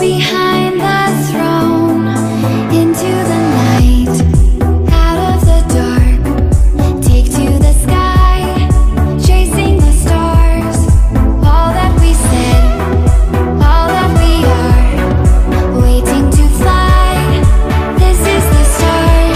behind the throne into the night, out of the dark. Take to the sky, chasing the stars. All that we said, all that we are, waiting to fly. This is the start.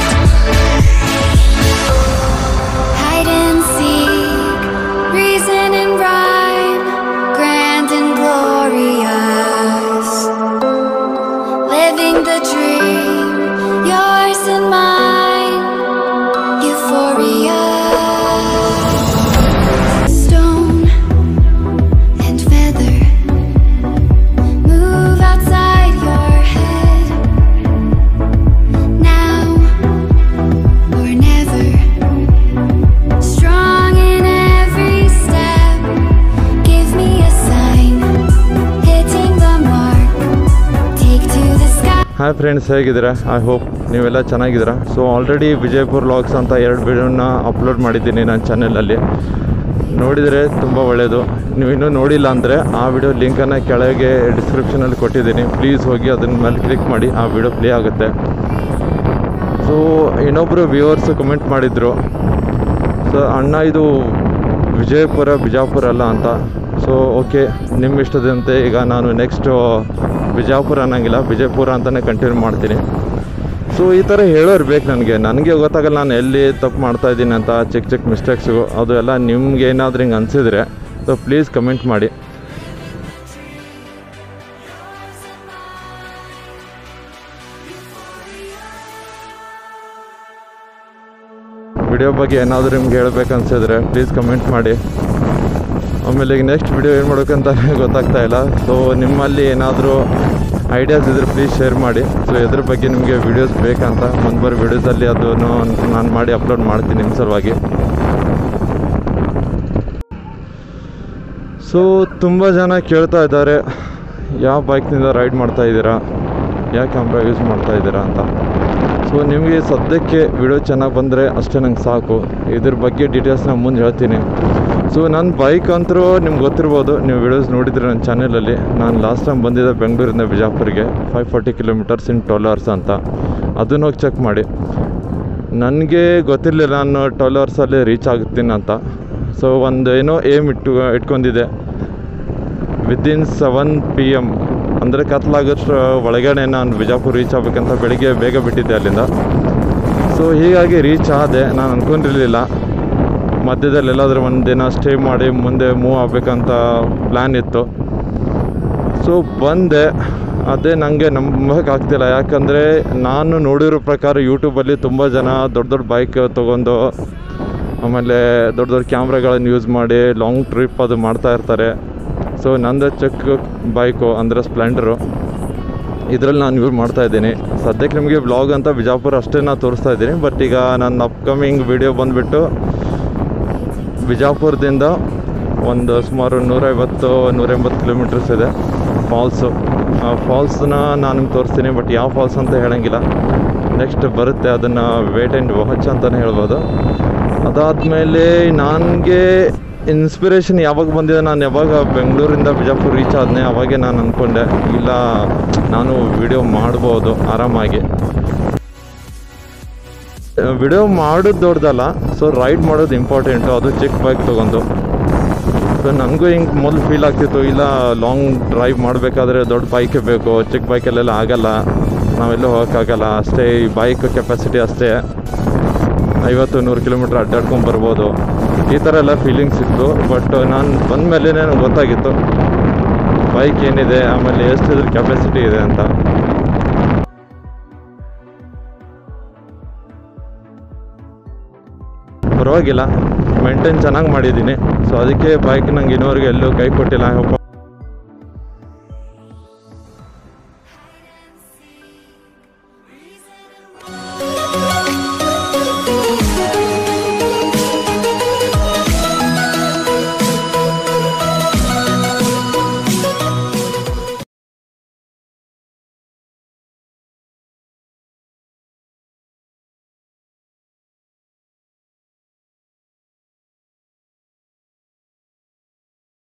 Hide and seek, reason and rhyme, grand and glorious. Living the dream, yours and mine, euphoria. Stone and feather, move outside your head. Now or never. Strong in every step. Give me a sign. Hitting the mark. Take to the sky. Hi friends ಹೇಗಿದ್ದೀರಾ I hope ನೀವೆಲ್ಲ ಚೆನ್ನಾಗಿದ್ದೀರಾ so already Vijayapura logs ಅಂತ ಎರಡು ವಿಡಿಯೋನ upload ಮಾಡಿದ್ದೀನಿ ನನ್ನ ಚಾನೆಲಲ್ಲಿ ನೋಡಿದರೆ ತುಂಬ ಒಳ್ಳೆಯದು ನೀವು ಇನ್ನೂ ನೋಡಿಲ್ಲ ಅಂದರೆ ಆ ವಿಡಿಯೋ ಲಿಂಕನ್ನು ಕೆಳಗೆ ಡಿಸ್ಕ್ರಿಪ್ಷನಲ್ಲಿ ಕೊಟ್ಟಿದ್ದೀನಿ ಪ್ಲೀಸ್ ಹೋಗಿ ಅದನ್ನ ಮೇಲೆ ಕ್ಲಿಕ್ ಮಾಡಿ ಆ ವಿಡಿಯೋ ಪ್ಲೇ ಆಗುತ್ತೆ ಸೊ ಇನ್ನೊಬ್ಬರು ವ್ಯೂವರ್ಸ್ ಕಮೆಂಟ್ ಮಾಡಿದರು ಸೊ ಅಣ್ಣ ಇದು ವಿಜಯಪುರ ಬಿಜಾಪುರ ಅಲ್ಲ ಅಂತ ಸೊ ಓಕೆ ನಿಮ್ಮ ಇಷ್ಟದಂತೆ ಈಗ ನಾನು ನೆಕ್ಸ್ಟ್ ಬಿಜಾಪುರ ಅನ್ನಂಗಿಲ್ಲ ವಿಜಯಪುರ ಅಂತಲೇ ಕಂಟಿನ್ಯೂ ಮಾಡ್ತೀನಿ ಸೊ ಈ ಥರ ಹೇಳೋರು ಬೇಕು ನನಗೆ ನನಗೆ ಗೊತ್ತಾಗಲ್ಲ ನಾನು ಎಲ್ಲಿ ತಪ್ಪು ಮಾಡ್ತಾ ಇದ್ದೀನಿ ಅಂತ ಚಿಕ್ಕ ಚಿಕ್ಕ ಮಿಸ್ಟೇಕ್ಸು ಅದು ಎಲ್ಲ ನಿಮ್ಗೆ ಏನಾದರೂ ಹಿಂಗೆ ಅನಿಸಿದ್ರೆ ಸೊ ಪ್ಲೀಸ್ ಕಮೆಂಟ್ ಮಾಡಿ ವಿಡಿಯೋ ಬಗ್ಗೆ ಏನಾದರೂ ನಿಮ್ಗೆ ಹೇಳ್ಬೇಕು ಅನ್ಸಿದ್ರೆ ಪ್ಲೀಸ್ ಕಮೆಂಟ್ ಮಾಡಿ ಆಮೇಲೆ ಈಗ ನೆಕ್ಸ್ಟ್ ವಿಡಿಯೋ ಏನು ಮಾಡ್ಬೇಕಂತ ಗೊತ್ತಾಗ್ತಾ ಇಲ್ಲ ಸೊ ನಿಮ್ಮಲ್ಲಿ ಏನಾದರೂ ಐಡಿಯಾಸ್ ಇದ್ರೆ ಪ್ಲೀಸ್ ಶೇರ್ ಮಾಡಿ ಸೊ ಇದ್ರ ಬಗ್ಗೆ ನಿಮಗೆ ವೀಡಿಯೋಸ್ ಬೇಕಂತ ಮುಂದೆ ಬರೋ ವೀಡಿಯೋಸಲ್ಲಿ ಅದನ್ನು ನಾನು ಮಾಡಿ ಅಪ್ಲೋಡ್ ಮಾಡ್ತೀನಿ ನಿಮ್ಮ ಸಲುವಾಗಿ ಸೊ ತುಂಬ ಜನ ಕೇಳ್ತಾ ಇದ್ದಾರೆ ಯಾವ ಬೈಕ್ನಿಂದ ರೈಡ್ ಮಾಡ್ತಾ ಇದ್ದೀರಾ ಯಾವ ಕ್ಯಾಮ್ರಾ ಯೂಸ್ ಮಾಡ್ತಾ ಇದ್ದೀರಾ ಅಂತ ಸೊ ನಿಮಗೆ ಸದ್ಯಕ್ಕೆ ವಿಡಿಯೋ ಚೆನ್ನಾಗಿ ಬಂದರೆ ಅಷ್ಟೇ ನಂಗೆ ಸಾಕು ಇದ್ರ ಬಗ್ಗೆ ಡೀಟೇಲ್ಸ್ನ ಮುಂದೆ ಹೇಳ್ತೀನಿ ಸೊ ನನ್ನ ಬೈಕ್ ಅಂತರೂ ನಿಮ್ಗೆ ಗೊತ್ತಿರ್ಬೋದು ನೀವು ವಿಡಿಯೋಸ್ ನೋಡಿದ್ರೆ ನನ್ನ ಚಾನಲಲ್ಲಿ ನಾನು ಲಾಸ್ಟ್ ಟೈಮ್ ಬಂದಿದ್ದೆ ಬೆಂಗಳೂರಿಂದ ಬಿಜಾಪುರಿಗೆ five forty kilometres in twelve hours ಅಂತ ಅದನ್ನ ಹೋಗಿ ಚೆಕ್ ಮಾಡಿ ನನಗೆ ಗೊತ್ತಿರಲಿಲ್ಲ ನಾನು ಟ್ವೆಲ್ ಅವರ್ಸಲ್ಲಿ ರೀಚ್ ಆಗುತ್ತೀನಿ ಅಂತ ಸೊ ಒಂದು ಏನೋ ಏಮ್ ಇಟ್ಟು ಇಟ್ಕೊಂಡಿದ್ದೆ ವಿದಿನ್ ಸೆವೆನ್ ಪಿ ಎಮ್ ಅಂದರೆ ಕತ್ಲಾಗೋಷ್ಟ್ರ ಒಳಗಡೆ ನಾನು ಬಿಜಾಪುರ ರೀಚ್ ಆಗ್ಬೇಕಂತ ಬೆಳಿಗ್ಗೆ ಬೇಗ ಬಿಟ್ಟಿದ್ದೆ ಅಲ್ಲಿಂದ ಸೊ ಹೀಗಾಗಿ ರೀಚ್ ಆದೆ ನಾನು ಅಂದ್ಕೊಂಡಿರಲಿಲ್ಲ ಮಧ್ಯದಲ್ಲಿ ಎಲ್ಲಾದರೂ ಒಂದು ದಿನ ಸ್ಟೇ ಮಾಡಿ ಮುಂದೆ ಮೂವ್ ಆಗಬೇಕಂತ ಪ್ಲ್ಯಾನ್ ಇತ್ತು ಸೊ ಬಂದೆ ಅದೇ ನನಗೆ ನಂಬಕ್ಕಾಗ್ತಿಲ್ಲ ಯಾಕಂದರೆ ನಾನು ನೋಡಿರೋ ಪ್ರಕಾರ ಯೂಟ್ಯೂಬಲ್ಲಿ ತುಂಬ ಜನ ದೊಡ್ಡ ದೊಡ್ಡ ಬೈಕ್ ತೊಗೊಂಡು ಆಮೇಲೆ ದೊಡ್ಡ ದೊಡ್ಡ ಕ್ಯಾಮ್ರಾಗಳನ್ನು ಯೂಸ್ ಮಾಡಿ ಲಾಂಗ್ ಟ್ರಿಪ್ ಅದು ಮಾಡ್ತಾ ಇರ್ತಾರೆ ಸೊ ನಂದು ಚಿಕ್ಕ ಬೈಕು ಅಂದರೆ ಸ್ಪ್ಲೆಂಡರು ಇದರಲ್ಲಿ ನಾನು ಯೂಸ್ ಮಾಡ್ತಾ ಇದ್ದೀನಿ ಸದ್ಯಕ್ಕೆ ನಿಮಗೆ ಬ್ಲಾಗ್ ಅಂತ ಬಿಜಾಪುರ ಅಷ್ಟೇ ನಾನು ತೋರಿಸ್ತಾ ಇದ್ದೀನಿ ಬಟ್ ಈಗ ನನ್ನ ಅಪ್ಕಮಿಂಗ್ ವಿಡಿಯೋ ಬಂದುಬಿಟ್ಟು ಬಿಜಾಪುರದಿಂದ ಒಂದು ಸುಮಾರು ನೂರೈವತ್ತು ನೂರೆಂಬತ್ತು ಕಿಲೋಮೀಟರ್ಸ್ ಇದೆ ಫಾಲ್ಸು ಆ ಫಾಲ್ಸ್ನ ನಾನು ನಿಮ್ಗೆ ತೋರಿಸ್ತೀನಿ ಬಟ್ ಯಾವ ಫಾಲ್ಸ್ ಅಂತ ಹೇಳೋಂಗಿಲ್ಲ ನೆಕ್ಸ್ಟ್ ಬರುತ್ತೆ ಅದನ್ನು ವೇಟ್ ಆ್ಯಂಡ್ ವಾಚ್ ಅಂತಲೇ ಹೇಳ್ಬೋದು ಅದಾದಮೇಲೆ ನನಗೆ ಇನ್ಸ್ಪಿರೇಷನ್ ಯಾವಾಗ ಬಂದಿದೆ ನಾನು ಯಾವಾಗ ಬೆಂಗಳೂರಿಂದ ಬಿಜಾಪುರ ರೀಚ್ ಆದನೆ ಅವಾಗೆ ನಾನು ಅಂದ್ಕೊಂಡೆ ಇಲ್ಲ ನಾನು ವಿಡಿಯೋ ಮಾಡ್ಬೋದು ಆರಾಮಾಗಿ ವಿಡಿಯೋ ಮಾಡೋದು ದೊಡ್ಡದಲ್ಲ ಸೊ ರೈಡ್ ಮಾಡೋದು ಇಂಪಾರ್ಟೆಂಟು ಅದು ಚಿಕ್ಕ ಬೈಕ್ ತೊಗೊಂಡು ಸೊ ನನಗೂ ಹಿಂಗೆ ಮೊದಲು ಫೀಲ್ ಆಗ್ತಿತ್ತು ಇಲ್ಲ ಲಾಂಗ್ ಡ್ರೈವ್ ಮಾಡಬೇಕಾದ್ರೆ ದೊಡ್ಡ ಬೈಕೇ ಬೇಕು ಚಿಕ್ಕ ಬೈಕಲ್ಲೆಲ್ಲ ಆಗಲ್ಲ ನಾವೆಲ್ಲೂ ಹೋಗೋಕ್ಕಾಗಲ್ಲ ಅಷ್ಟೇ ಈ ಬೈಕ್ ಕೆಪಾಸಿಟಿ ಅಷ್ಟೇ ಐವತ್ತು ನೂರು ಕಿಲೋಮೀಟ್ರ್ ಅಡ್ಡಾಡ್ಕೊಂಡು ಬರ್ಬೋದು ಈ ಥರ ಎಲ್ಲ ಫೀಲಿಂಗ್ಸ್ ಇತ್ತು ಬಟ್ ನಾನು ಬಂದ ಮೇಲೆ ನನಗೆ ಗೊತ್ತಾಗಿತ್ತು ಬೈಕ್ ಏನಿದೆ ಆಮೇಲೆ ಎಷ್ಟಿದ್ರ ಕೆಪಾಸಿಟಿ ಇದೆ ಅಂತ ಪರವಾಗಿಲ್ಲ ಮೇಂಟೈನ್ ಚೆನ್ನಾಗಿ ಮಾಡಿದ್ದೀನಿ ಸೊ ಅದಕ್ಕೆ ಬೈಕ್ ನಂಗೆ ಇನ್ನೂವರೆಗೆ ಎಲ್ಲೂ ಕೈ ಕೊಟ್ಟಿಲ್ಲ